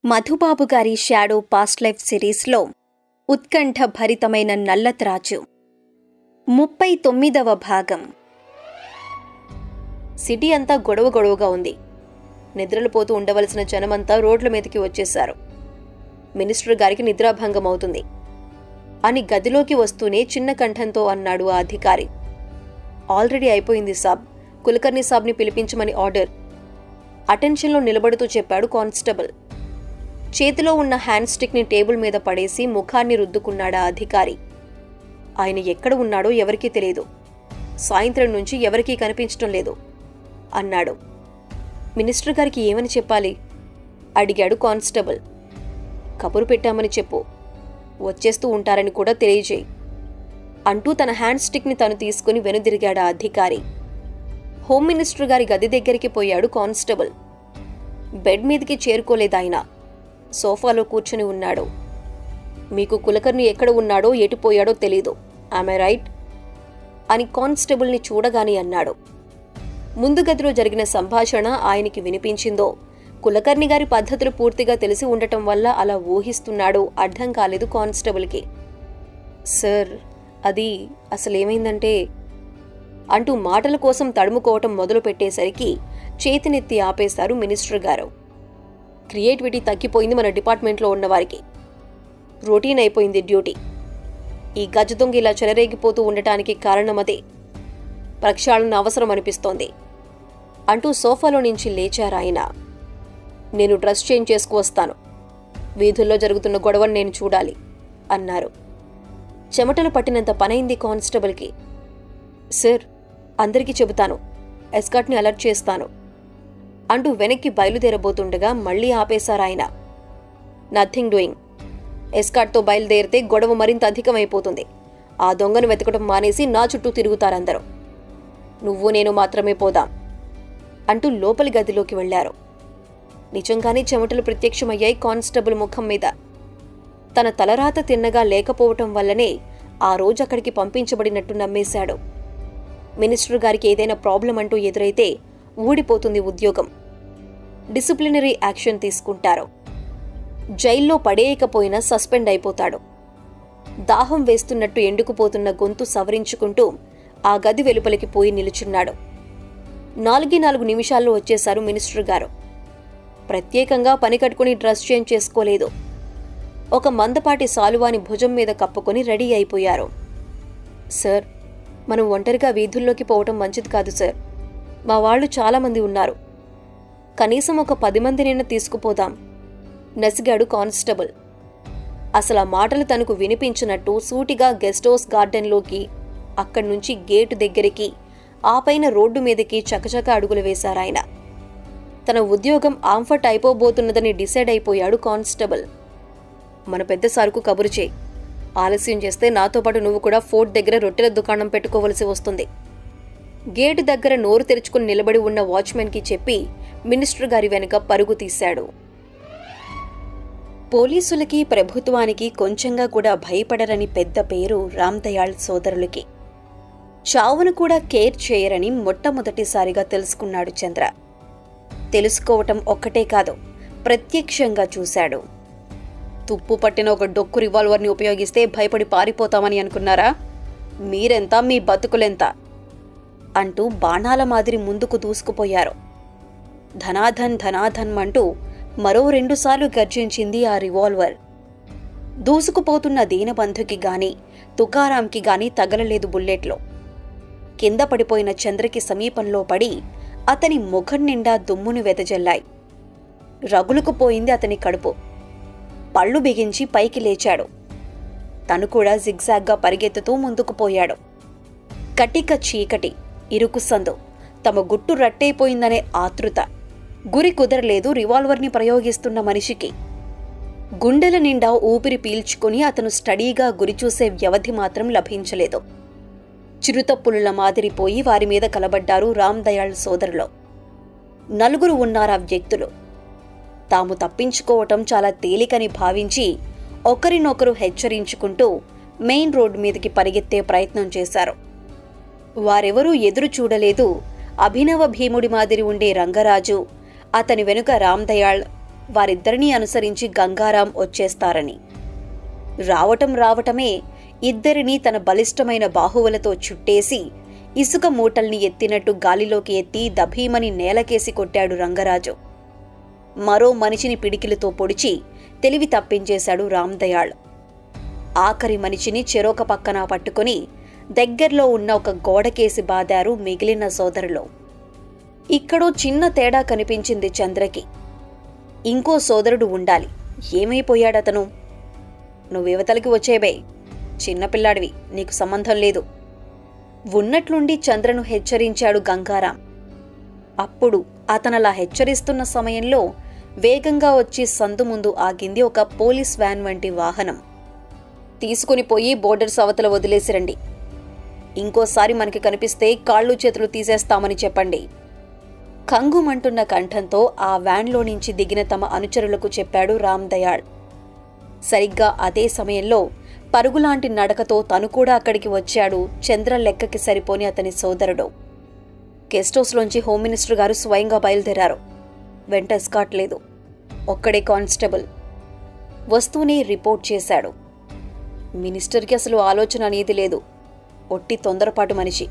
మధుబాబు గారి shadow past life సిరీస్లో ఉత్కంఠ భరితమైన నల్లత్రాజు ముప్పై తొమ్మిదవ భాగం సిటీ అంతా గొడవ గొడవగా ఉంది నిద్రలు పోతూ ఉండవలసిన జనమంతా రోడ్ల మీదకి వచ్చేశారు మినిస్టర్ గారికి నిద్రాభంగం అవుతుంది అని గదిలోకి వస్తూనే చిన్న కంఠంతో అన్నాడు ఆ అధికారి ఆల్రెడీ అయిపోయింది సాబ్ కులకర్ణి సాబ్ని పిలిపించమని ఆర్డర్ అటెన్షన్లో నిలబడుతూ చెప్పాడు కానిస్టేబుల్ చేతిలో ఉన్న హ్యాండ్ స్టిక్ని టేబుల్ మీద పడేసి ముఖాన్ని రుద్దుకున్నాడా అధికారి ఆయన ఎక్కడ ఉన్నాడో ఎవరికీ తెలియదు సాయంత్రం నుంచి ఎవరికీ కనిపించడం లేదు అన్నాడు మినిస్టర్ గారికి ఏమని చెప్పాలి అడిగాడు కానిస్టేబుల్ కబురు పెట్టామని చెప్పు వచ్చేస్తూ ఉంటారని కూడా తెలియజేయి అంటూ తన హ్యాండ్ స్టిక్ని తను తీసుకుని వెనుదిరిగాడు ఆ అధికారి హోమ్ మినిస్టర్ గారి గది దగ్గరికి పోయాడు కానిస్టేబుల్ బెడ్ మీదకి చేరుకోలేదాయన సోఫాలో కూర్చుని ఉన్నాడు మీకు కులకర్ణి ఎక్కడ ఉన్నాడో ఎటుపోయాడో తెలీదు ఆమె రైట్ అని కానిస్టేబుల్ని చూడగానే అన్నాడు ముందు గదిలో జరిగిన సంభాషణ ఆయనకి వినిపించిందో కులకర్ణి గారి పద్ధతులు పూర్తిగా తెలిసి ఉండటం వల్ల అలా ఊహిస్తున్నాడో అర్థం కాలేదు కానిస్టేబుల్కి సార్ అది అసలేమైందంటే అంటూ మాటల కోసం తడుముకోవటం మొదలు పెట్టేసరికి చేతినెత్తి ఆపేశారు మినిస్టర్ గారు క్రియేటివిటీ తగ్గిపోయింది మన డిపార్ట్మెంట్లో ఉన్నవారికి రొటీన్ అయిపోయింది డ్యూటీ ఈ గజ దొంగ ఇలా చెలరేగిపోతూ ఉండటానికి కారణమదే ప్రక్షాళన అవసరం అనిపిస్తోంది అంటూ సోఫాలో నుంచి లేచారాయన నేను డ్రెస్ చేంజ్ చేసుకువస్తాను వీధుల్లో జరుగుతున్న గొడవను నేను చూడాలి అన్నారు చెమటలు పట్టినంత పనైంది కానిస్టేబుల్కి సార్ అందరికీ చెబుతాను ఎస్కాట్ని అలర్ట్ చేస్తాను అంటూ వెనక్కి బయలుదేరబోతుండగా మళ్ళీ ఆపేశారాయన నథింగ్ డూయింగ్ ఎస్కాట్తో బయలుదేరితే గొడవ మరింత అధికమైపోతుంది ఆ దొంగను వెతకడం మానేసి నా చుట్టూ తిరుగుతారందరూ నువ్వు నేను మాత్రమే పోదాం అంటూ లోపలి గదిలోకి వెళ్లారు నిజంగానే చెమటలు ప్రత్యక్షమయ్యాయి కానిస్టేబుల్ ముఖం మీద తన తలరాత తిన్నగా లేకపోవటం వల్లనే ఆ రోజు అక్కడికి పంపించబడినట్టు నమ్మేశాడు మినిస్టర్ గారికి ఏదైనా ప్రాబ్లం అంటూ ఎదురైతే ఊడిపోతుంది ఉద్యోగం డిసిప్లినరీ యాక్షన్ తీసుకుంటారు జైల్లో పడేయకపోయినా సస్పెండ్ అయిపోతాడు దాహం వేస్తున్నట్టు ఎండుకుపోతున్న గొంతు సవరించుకుంటూ ఆ గది వెలుపలికి పోయి నిలుచున్నాడు నాలుగే నాలుగు నిమిషాల్లో వచ్చేశారు మినిస్టర్ గారు ప్రత్యేకంగా పని కట్టుకుని డ్రెస్ చేంజ్ చేసుకోలేదు ఒక మందపాటి సాలువాని భుజం మీద కప్పుకొని రెడీ అయిపోయారు సార్ మనం ఒంటరిగా వీధుల్లోకి పోవటం మంచిది కాదు సార్ మా వాళ్ళు చాలామంది ఉన్నారు కనీసం ఒక పది మందినైనా తీసుకుపోదాం నసిగాడు కానిస్టేబుల్ అసలు ఆ మాటలు తనకు వినిపించినట్టు సూటిగా గెస్ట్ హౌస్ గార్డెన్లోకి అక్కడి నుంచి గేటు దగ్గరికి ఆ పైన రోడ్డు మీదకి చకచక అడుగులు వేశారాయన తన ఉద్యోగం ఆంఫట్ అయిపోబోతున్నదని డిసైడ్ అయిపోయాడు కానిస్టేబుల్ మన పెద్ద సారుకు కబురు చేయి ఆలస్యం చేస్తే నాతో పాటు నువ్వు కూడా ఫోర్ట్ దగ్గర రొట్టెల దుకాణం పెట్టుకోవలసి వస్తుంది గేటు దగ్గర నోరు తెరుచుకుని నిలబడి ఉన్న వాచ్మెన్కి చెప్పి మినిస్టర్ గారి వెనుక పరుగు తీశాడు పోలీసులకి ప్రభుత్వానికి కొంచెంగా కూడా భయపడరని పెద్ద పేరు రామ్ దయాళ్ సోదరులకి చావును కూడా కేర్ చేయరని మొట్టమొదటిసారిగా తెలుసుకున్నాడు చంద్ర తెలుసుకోవటం ఒక్కటే కాదు ప్రత్యక్షంగా చూశాడు తుప్పు పట్టిన ఒక డొక్కు రివాల్వర్ని ఉపయోగిస్తే భయపడి పారిపోతామని అనుకున్నారా మీరెంత మీ బతుకులెంత అంటూ బాణాల మాదిరి ముందుకు దూసుకుపోయారు ధనాధన్ ధనాధన్ అంటూ మరో రెండుసార్లు గర్జించింది ఆ రివాల్వర్ దూసుకుపోతున్న దీనబంధుకి గాని తుకారాంకి గాని తగలలేదు బుల్లెట్లో కింద పడిపోయిన చంద్రకి సమీపంలో పడి అతని ముఖం నిండా దుమ్మును వెదజల్లాయి రగులుకుపోయింది అతని కడుపు పళ్ళు బిగించి పైకి లేచాడు తను కూడా జిగ్జాగ్గా పరిగెత్తుతూ ముందుకు పోయాడు కటిక చీకటి ఇరుకు సందు తమ గుట్టు రట్టయిపోయిందనే ఆతృత గురి కుదరలేదు రివాల్వర్ని ప్రయోగిస్తున్న మనిషికి గుండెల నిండా ఊపిరి పీల్చుకుని అతను స్టడీగా గురిచూసే వ్యవధి మాత్రం లభించలేదు చిరుతప్పులుల మాదిరిపోయి వారి మీద కలబడ్డారు రామ్ దయాళ్ సోదరులో నలుగురు ఉన్నారా వ్యక్తులు తాము తప్పించుకోవటం చాలా తేలికని భావించి ఒకరినొకరు హెచ్చరించుకుంటూ మెయిన్ రోడ్డు మీదకి పరిగెత్తే ప్రయత్నం చేశారు వారెవరూ ఎదురు చూడలేదు అభినవ భీముడి మాదిరి ఉండే రంగరాజు అతని వెనుక రామ్ దయాళ్ వారిద్దరినీ అనుసరించి గంగారాం వచ్చేస్తారని రావటం రావటమే ఇద్దరినీ తన బలిష్టమైన బాహువులతో చుట్టేసి ఇసుక మూటల్ని ఎత్తినట్టు గాలిలోకి ఎత్తి దభీమని నేలకేసి కొట్టాడు రంగరాజు మరో మనిషిని పిడికిలతో పొడిచి తెలివి తప్పించేశాడు రామ్దయాళ్ ఆఖరి మనిషిని చెరొక పక్కన పట్టుకుని దగ్గర్లో ఉన్న ఒక గోడకేసి బాదారు మిగిలిన సోదరులు ఇక్కడో చిన్న తేడా కనిపించింది చంద్రకి ఇంకో సోదరుడు ఉండాలి ఏమైపోయాడతను నువ్వు యువతలకి వచ్చేబే చిన్నపిల్లాడివి నీకు సంబంధం లేదు ఉన్నట్లుండి చంద్రను హెచ్చరించాడు గంగారాం అప్పుడు అతనలా హెచ్చరిస్తున్న సమయంలో వేగంగా వచ్చి సందు ముందు ఆగింది ఒక పోలీస్ వ్యాన్ వంటి వాహనం తీసుకుని పోయి బోర్డర్స్ అవతల వదిలేసిరండి ఇంకోసారి మనకి కనిపిస్తే కాళ్ళు చేతులు తీసేస్తామని చెప్పండి కంగుమంటున్న కంఠంతో ఆ వ్యాన్లో నుంచి దిగిన తమ అనుచరులకు చెప్పాడు రామ్ దయాళ్ సరిగ్గా అదే సమయంలో పరుగులాంటి నడకతో తను కూడా అక్కడికి వచ్చాడు చంద్ర లెక్కకి సరిపోని అతని సోదరుడు గెస్ట్ హౌస్లోంచి హోమ్ మినిస్టర్ గారు స్వయంగా బయలుదేరారు వెంట ఎస్కాట్ లేదు ఒక్కడే కానిస్టేబుల్ వస్తూనే రిపోర్ట్ చేశాడు మినిస్టర్కి అసలు ఆలోచన అనేది లేదు ఒట్టి తొందరపాటు మనిషి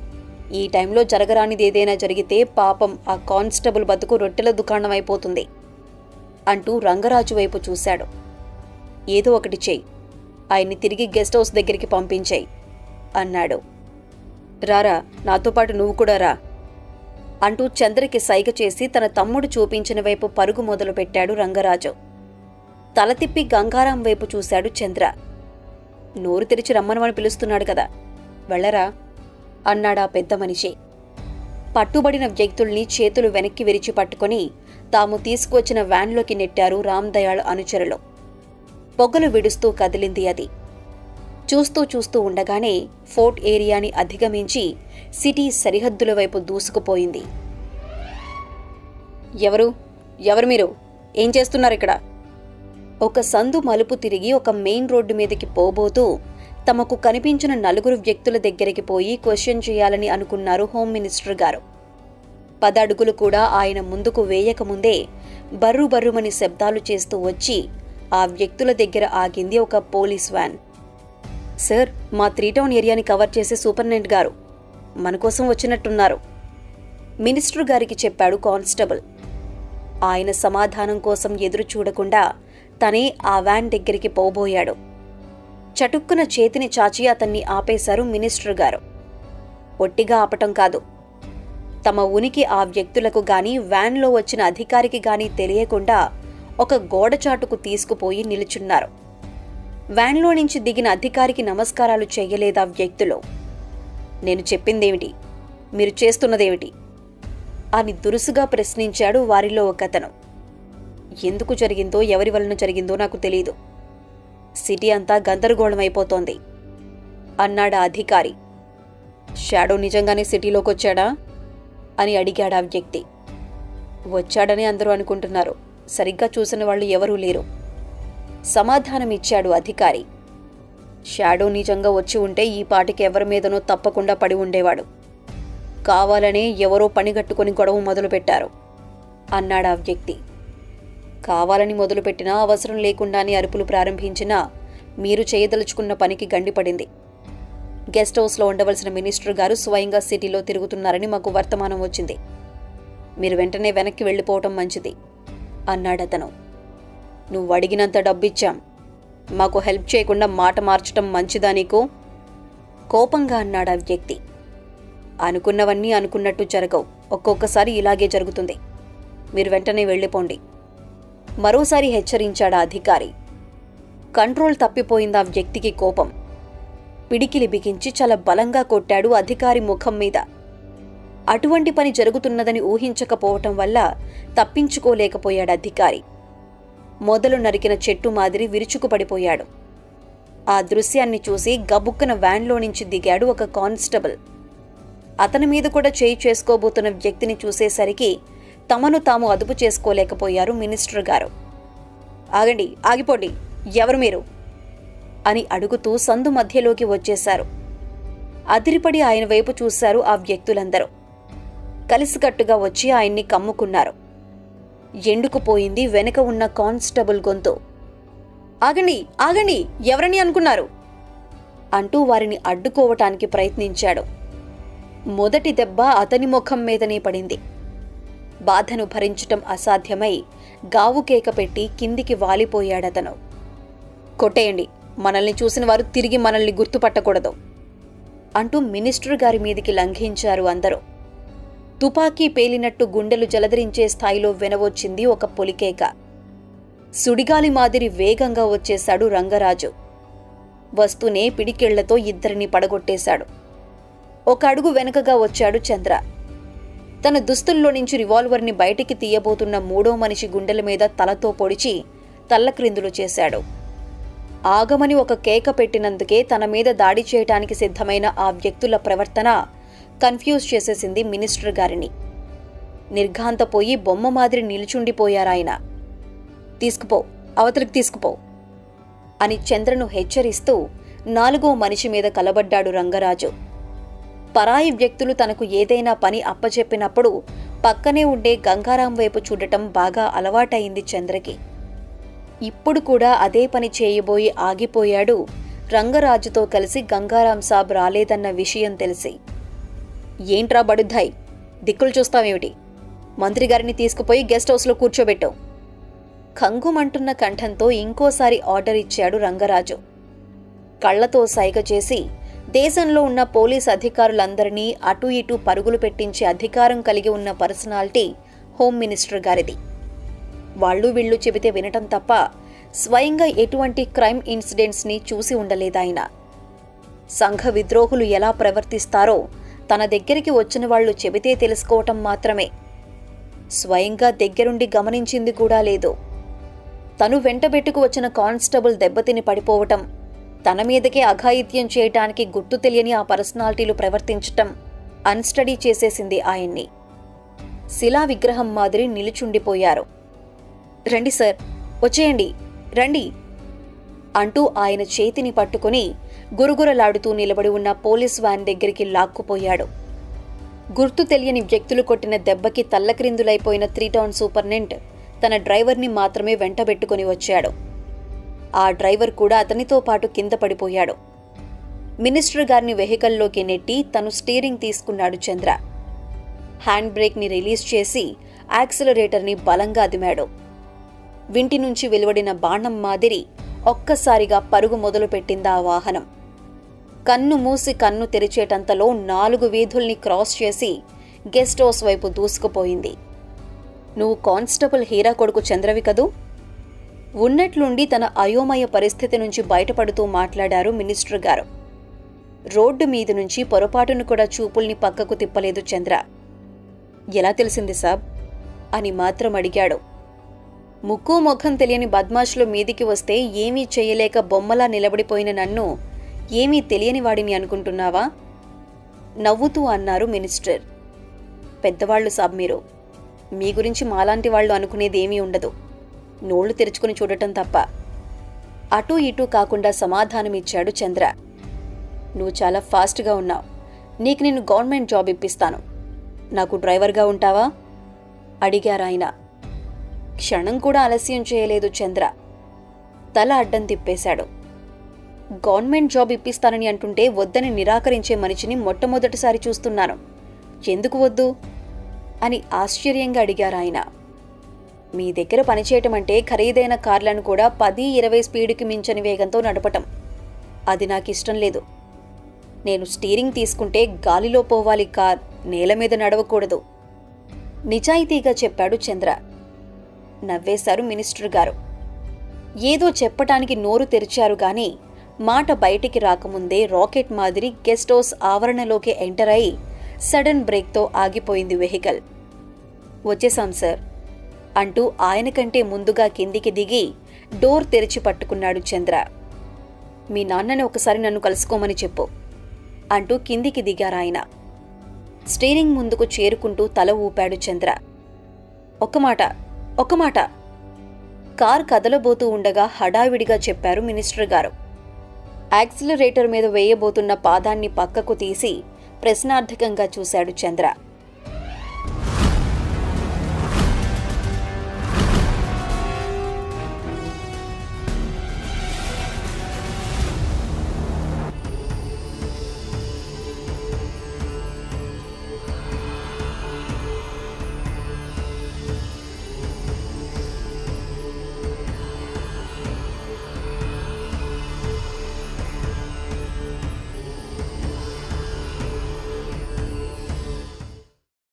ఈ టైంలో జరగరానిది ఏదైనా జరిగితే పాపం ఆ కానిస్టేబుల్ బతుకు రొట్టెల దుకాణం అయిపోతుంది అంటూ రంగరాజు వైపు చూశాడు ఏదో ఒకటి చెయ్యి ఆయన్ని తిరిగి గెస్ట్ హౌస్ దగ్గరికి పంపించేయి అన్నాడు రారా నాతో పాటు నువ్వు కూడా రా అంటూ చంద్రకి సైగ చేసి తన తమ్ముడు చూపించిన వైపు పరుగు మొదలుపెట్టాడు రంగరాజు తల తిప్పి గంగారాం వైపు చూశాడు చంద్ర నోరు తెరిచి రమ్మనమని పిలుస్తున్నాడు కదా వెళ్ళరా అన్నాడా పెద్ద మనిషి పట్టుబడిన వ్యక్తుల్ని చేతులు వెనక్కి విరిచి పట్టుకొని తాము తీసుకువచ్చిన వ్యాన్లోకి నెట్టారు రామ్ దయాళ్ అనుచరులు పొగలు విడుస్తూ కదిలింది అది చూస్తూ చూస్తూ ఉండగానే ఫోర్ట్ ఏరియాని అధిగమించి సిటీ సరిహద్దుల వైపు దూసుకుపోయింది ఎవరు ఎవరు మీరు ఏం చేస్తున్నారు ఇక్కడ ఒక సందు మలుపు తిరిగి ఒక మెయిన్ రోడ్డు మీదకి పోబోతూ తమకు కనిపించిన నలుగురు వ్యక్తుల దగ్గరికి పోయి క్వశ్చన్ చేయాలని అనుకున్నారు హోమ్ మినిస్టర్ గారు పదడుగులు కూడా ఆయన ముందుకు వేయకముందే బర్రు బర్రుమని శబ్దాలు చేస్తూ వచ్చి ఆ వ్యక్తుల దగ్గర ఆగింది ఒక పోలీస్ వ్యాన్ సార్ మా త్రీ టౌన్ ఏరియాని కవర్ చేసే సూపరింటెండెంట్ గారు మన కోసం వచ్చినట్టున్నారు మినిస్టర్ గారికి చెప్పాడు కానిస్టేబుల్ ఆయన సమాధానం కోసం ఎదురు చూడకుండా తనే ఆ వ్యాన్ దగ్గరికి పోబోయాడు చటుక్కున చేతిని చాచి అతన్ని ఆపేశారు మినిస్టర్ గారు ఒట్టిగా ఆపటం కాదు తమ ఉనికి ఆ వ్యక్తులకు గాని వ్యాన్లో వచ్చిన అధికారికి గాని తెలియకుండా ఒక గోడచాటుకు తీసుకుపోయి నిలుచున్నారు వ్యాన్లో నుంచి దిగిన అధికారికి నమస్కారాలు చెయ్యలేదా వ్యక్తులు నేను చెప్పిందేమిటి మీరు చేస్తున్నదేమిటి అని దురుసుగా ప్రశ్నించాడు వారిలో ఒకతను ఎందుకు జరిగిందో ఎవరి వలన జరిగిందో నాకు తెలీదు సిటీ అంతా గందరగోళమైపోతోంది అన్నాడా అధికారి షాడో నిజంగానే సిటీలోకి వచ్చాడా అని అడిగాడు ఆ వ్యక్తి వచ్చాడని అందరూ అనుకుంటున్నారు సరిగ్గా చూసిన వాళ్ళు ఎవరూ లేరు సమాధానమిచ్చాడు అధికారి షాడో నిజంగా వచ్చి ఉంటే ఈ పాటికి ఎవరి మీదనో తప్పకుండా పడి ఉండేవాడు కావాలనే ఎవరో పనిగట్టుకుని గొడవ మొదలుపెట్టారు అన్నాడా వ్యక్తి కావాలని మొదలుపెట్టినా అవసరం లేకుండానే అరుపులు ప్రారంభించినా మీరు చేయదలుచుకున్న పనికి గండిపడింది గెస్ట్ హౌస్లో ఉండవలసిన మినిస్టర్ గారు స్వయంగా సిటీలో తిరుగుతున్నారని మాకు వర్తమానం వచ్చింది మీరు వెంటనే వెనక్కి వెళ్ళిపోవటం మంచిది అన్నాడతను నువ్వు అడిగినంత డబ్బిచ్చాం మాకు హెల్ప్ చేయకుండా మాట మార్చటం మంచిదా నీకు కోపంగా అన్నాడా వ్యక్తి అనుకున్నవన్నీ అనుకున్నట్టు జరగవు ఒక్కొక్కసారి ఇలాగే జరుగుతుంది మీరు వెంటనే వెళ్ళిపోండి మరోసారి హెచ్చరించాడా అధికారి కంట్రోల్ తప్పిపోయిందా వ్యక్తికి కోపం పిడికిలి బిగించి చాలా బలంగా కొట్టాడు అధికారి ముఖం మీద అటువంటి పని జరుగుతున్నదని ఊహించకపోవటం వల్ల తప్పించుకోలేకపోయాడు అధికారి మొదలు నరికిన చెట్టు మాదిరి విరుచుకుపడిపోయాడు ఆ దృశ్యాన్ని చూసి గబుక్కన వ్యాన్లో నుంచి దిగాడు ఒక కానిస్టేబుల్ అతని మీద కూడా చేయి చేసుకోబోతున్న వ్యక్తిని చూసేసరికి తమను తాము అదుపు చేసుకోలేకపోయారు మినిస్టర్ గారు ఆగండి ఆగిపోండి ఎవరు మీరు అని అడుగుతూ సందు మధ్యలోకి వచ్చేశారు అదిరిపడి ఆయన వైపు చూశారు ఆ వ్యక్తులందరూ కలిసికట్టుగా వచ్చి ఆయన్ని కమ్ముకున్నారు ఎండుకుపోయింది వెనక ఉన్న కానిస్టేబుల్ గొంతు ఆగండి ఆగండి ఎవరని అనుకున్నారు అంటూ వారిని అడ్డుకోవటానికి ప్రయత్నించాడు మొదటి దెబ్బ అతని ముఖం మీదనే పడింది బాధను భరించటం అసాధ్యమై గావు కేక పెట్టి కిందికి వాలిపోయాడతను కొట్టేయండి మనల్ని చూసిన వారు తిరిగి మనల్ని గుర్తుపట్టకూడదు అంటూ మినిస్టర్ గారి మీదికి లంఘించారు అందరూ తుపాకీ పేలినట్టు గుండెలు జలధరించే స్థాయిలో వినవచ్చింది ఒక పొలికేక సుడిగాలి మాదిరి వేగంగా వచ్చేశాడు రంగరాజు వస్తూనే పిడికిళ్లతో ఇద్దరిని పడగొట్టేశాడు ఒక అడుగు వెనుకగా వచ్చాడు చంద్ర తన దుస్తుల్లో నుంచి రివాల్వర్ని బయటికి తీయబోతున్న మూడో మనిషి గుండెల మీద తలతో పొడిచి తల్లక్రిందులు చేశాడు ఆగమని ఒక కేక పెట్టినందుకే తన మీద దాడి చేయటానికి సిద్ధమైన ఆ వ్యక్తుల ప్రవర్తన కన్ఫ్యూజ్ చేసేసింది మినిస్టర్ గారిని నిర్ఘాంతపోయి బొమ్మ మాదిరి నిలుచుండిపోయారాయన తీసుకుపో అవతలికి తీసుకుపో అని చంద్రను హెచ్చరిస్తూ నాలుగో మనిషి మీద కలబడ్డాడు రంగరాజు పరాయి వ్యక్తులు తనకు ఏదైనా పని అప్పచెప్పినప్పుడు పక్కనే ఉండే గంగారాం వైపు చూడటం బాగా అలవాటయింది చంద్రకి ఇప్పుడు కూడా అదే పని చేయబోయి ఆగిపోయాడు రంగరాజుతో కలిసి గంగారాం సాబ్ రాలేదన్న విషయం తెలిసి ఏంట్రా బడుద్దాయ్ దిక్కులు చూస్తావేమిటి మంత్రి గారిని తీసుకుపోయి గెస్ట్ హౌస్లో కూర్చోబెట్టావు కంగుమంటున్న కంఠంతో ఇంకోసారి ఆర్డర్ ఇచ్చాడు రంగరాజు కళ్లతో సైగ చేసి దేశంలో ఉన్న పోలీస్ అధికారులందరినీ అటు ఇటు పరుగులు పెట్టించే అధికారం కలిగి ఉన్న పర్సనాలిటీ హోమ్ మినిస్టర్ గారిది వాళ్ళు వీళ్ళు చెబితే వినటం తప్ప స్వయంగా ఎటువంటి క్రైమ్ ఇన్సిడెంట్స్ని చూసి ఉండలేదాయన సంఘ విద్రోహులు ఎలా ప్రవర్తిస్తారో తన దగ్గరికి వచ్చిన వాళ్ళు చెబితే తెలుసుకోవటం మాత్రమే స్వయంగా దగ్గరుండి గమనించింది కూడా లేదు తను వెంటబెట్టుకు వచ్చిన కానిస్టేబుల్ దెబ్బతిని పడిపోవటం తన మీదకే అఘాయిత్యం చేయటానికి గుర్తు తెలియని ఆ పర్సనాలిటీలు ప్రవర్తించటం అన్స్టడీ చేసేసింది ఆయన్ని శిలా విగ్రహం మాదిరి నిలుచుండిపోయారు రండి సార్ వచ్చేయండి రండి అంటూ ఆయన చేతిని పట్టుకుని గురుగురలాడుతూ నిలబడి ఉన్న పోలీస్ వ్యాన్ దగ్గరికి లాక్కుపోయాడు గుర్తు తెలియని వ్యక్తులు కొట్టిన దెబ్బకి తల్లక్రిందులైపోయిన త్రీ టౌన్ సూపర్నెంట్ తన డ్రైవర్ని మాత్రమే వెంటబెట్టుకుని వచ్చాడు ఆ డ్రైవర్ కూడా అతనితో పాటు కింద పడిపోయాడు మినిస్టర్ గారిని వెహికల్లోకి నెట్టి తను స్టీరింగ్ తీసుకున్నాడు చంద్ర హ్యాండ్ బ్రేక్ని రిలీజ్ చేసి యాక్సిలరేటర్ని బలంగా అదిమాడు వింటి నుంచి వెలువడిన బాణం మాదిరి ఒక్కసారిగా పరుగు మొదలుపెట్టిందా ఆ వాహనం కన్ను మూసి కన్ను తెరిచేటంతలో నాలుగు వీధుల్ని క్రాస్ చేసి గెస్ట్ హౌస్ వైపు దూసుకుపోయింది నువ్వు కానిస్టేబుల్ హీరా కొడుకు చంద్రవి కదూ ఉన్నట్లుండి తన అయోమయ పరిస్థితి నుంచి బయటపడుతూ మాట్లాడారు మినిస్టర్ గారు రోడ్డు మీద నుంచి పొరపాటును కూడా చూపుల్ని పక్కకు తిప్పలేదు చంద్ర ఎలా తెలిసింది సాబ్ అని మాత్రం అడిగాడు ముక్కు ముఖం తెలియని బద్మాష్లు మీదికి వస్తే ఏమీ చేయలేక బొమ్మలా నిలబడిపోయిన నన్ను ఏమీ తెలియని వాడిని అనుకుంటున్నావా నవ్వుతూ అన్నారు మినిస్టర్ పెద్దవాళ్లు సాబ్ మీరు మీ గురించి మాలాంటి వాళ్ళు అనుకునేది ఏమీ ఉండదు నోళ్లు తెరుచుకుని చూడటం తప్ప అటూ ఇటూ కాకుండా సమాధానమిచ్చాడు చంద్ర నువ్వు చాలా ఫాస్ట్గా ఉన్నావు నీకు నేను గవర్నమెంట్ జాబ్ ఇప్పిస్తాను నాకు డ్రైవర్గా ఉంటావా అడిగారాయన క్షణం కూడా ఆలస్యం చేయలేదు చంద్ర తల అడ్డం తిప్పేశాడు గవర్నమెంట్ జాబ్ ఇప్పిస్తానని అంటుంటే వద్దని నిరాకరించే మనిషిని మొట్టమొదటిసారి చూస్తున్నాను ఎందుకు వద్దు అని ఆశ్చర్యంగా అడిగారాయన మీ దగ్గర పనిచేయటం అంటే ఖరీదైన కార్లను కూడా పది ఇరవై స్పీడ్కి మించని వేగంతో నడపటం అది నాకు ఇష్టం లేదు నేను స్టీరింగ్ తీసుకుంటే గాలిలో పోవాలి కార్ నేల మీద నడవకూడదు నిజాయితీగా చెప్పాడు చంద్ర నవ్వేశారు మినిస్టర్ గారు ఏదో చెప్పటానికి నోరు తెరిచారు గాని మాట బయటికి రాకముందే రాకెట్ మాదిరి గెస్ట్ హౌస్ ఆవరణలోకి ఎంటర్ అయి సడన్ బ్రేక్తో ఆగిపోయింది వెహికల్ వచ్చేసాం సార్ అంటూ ఆయన కంటే ముందుగా కిందికి దిగి డోర్ తెరిచి పట్టుకున్నాడు చంద్ర మీ నాన్నని ఒకసారి నన్ను కలుసుకోమని చెప్పు అంటూ కిందికి దిగారాయన స్టీరింగ్ ముందుకు చేరుకుంటూ తల ఊపాడు చంద్ర ఒక్క మాట ఒక్క మాట కార్ కదలబోతూ ఉండగా హడావిడిగా చెప్పారు మినిస్టర్ గారు యాక్సిలరేటర్ మీద వేయబోతున్న పాదాన్ని పక్కకు తీసి ప్రశ్నార్థకంగా చూశాడు చంద్ర